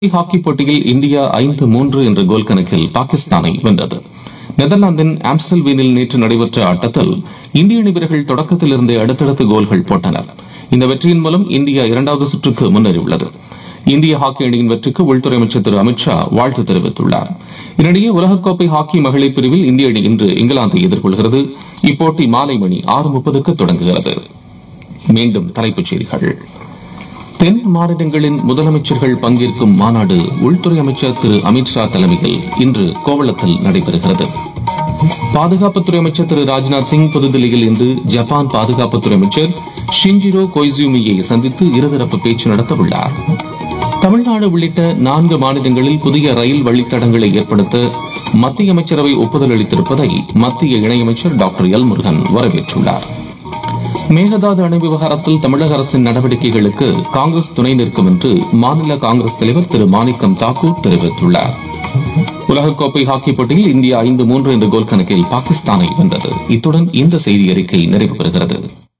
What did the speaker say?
hockey போட்டியில் India ஐந்து மூன்று என்ற கோல் கணக்கில் பாகிஸ்தானை வென்றது நெதர்லாந்தின் ஆம்ஸ்டல்வீனில் நேற்று நடைபெற்ற ஆட்டத்தில் இந்திய அணி வீரர்கள் தொடக்கத்திலிருந்தே அடுத்தடுத்து கோல்கள் போட்டனர் இந்த வெற்றியின் மூலம் இந்தியா இரண்டாவது சுற்றுக்கு முன்னேறியுள்ளது இந்திய ஹாக்கி அணியின் வெற்றிக்கு உள்துறை அமைச்சர் திரு அமித்ஷா வாழ்த்து தெரிவித்துள்ளார் இதனிடையே உலகக்கோப்பை ஹாக்கி மகளிர் பிரிவில் இந்திய அணி இன்று இங்கிலாந்தை எதிர்கொள்கிறது இப்போட்டி மாலை மணி ஆறு முப்பதுக்கு தொடங்குகிறது மீண்டும் தலைப்புச் செய்திகள் தென் மாநிலங்களின் முதலமைச்சர்கள் பங்கேற்கும் மாநாடு உள்துறை அமைச்சர் திரு அமித்ஷா தலைமையில் இன்று கோவளத்தில் நடைபெறுகிறது பாதுகாப்புத்துறை அமைச்சர் திரு ராஜ்நாத் சிங் புதுதில்லியில் இன்று ஜப்பான் பாதுகாப்புத்துறை அமைச்சர் ஷின்ஜிரோ கொய்சூமியை சந்தித்து இருதரப்பு பேச்சு நடத்த உள்ளார் தமிழ்நாடு உள்ளிட்ட நான்கு மாநிலங்களில் புதிய ரயில் வழித்தடங்களை ஏற்படுத்த மத்திய அமைச்சரவை ஒப்புதல் அளித்திருப்பதை மத்திய இணையமைச்சர் டாக்டர் எல் முருகன் வரவேற்றுள்ளார் மேகதாது அணை விவகாரத்தில் தமிழக அரசின் நடவடிக்கைகளுக்கு காங்கிரஸ் துணை நிற்கும் என்று மாநில காங்கிரஸ் தலைவர் திரு மாணிக்கம் தாக்கூர் தெரிவித்துள்ளார் உலகக்கோப்பை ஹாக்கி போட்டியில் இந்தியா ஐந்து மூன்று என்ற கோல் கணக்கில் பாகிஸ்தானை வென்றது இத்துடன் இந்த செய்தி அறிக்கை நிறைவு பெறுகிறது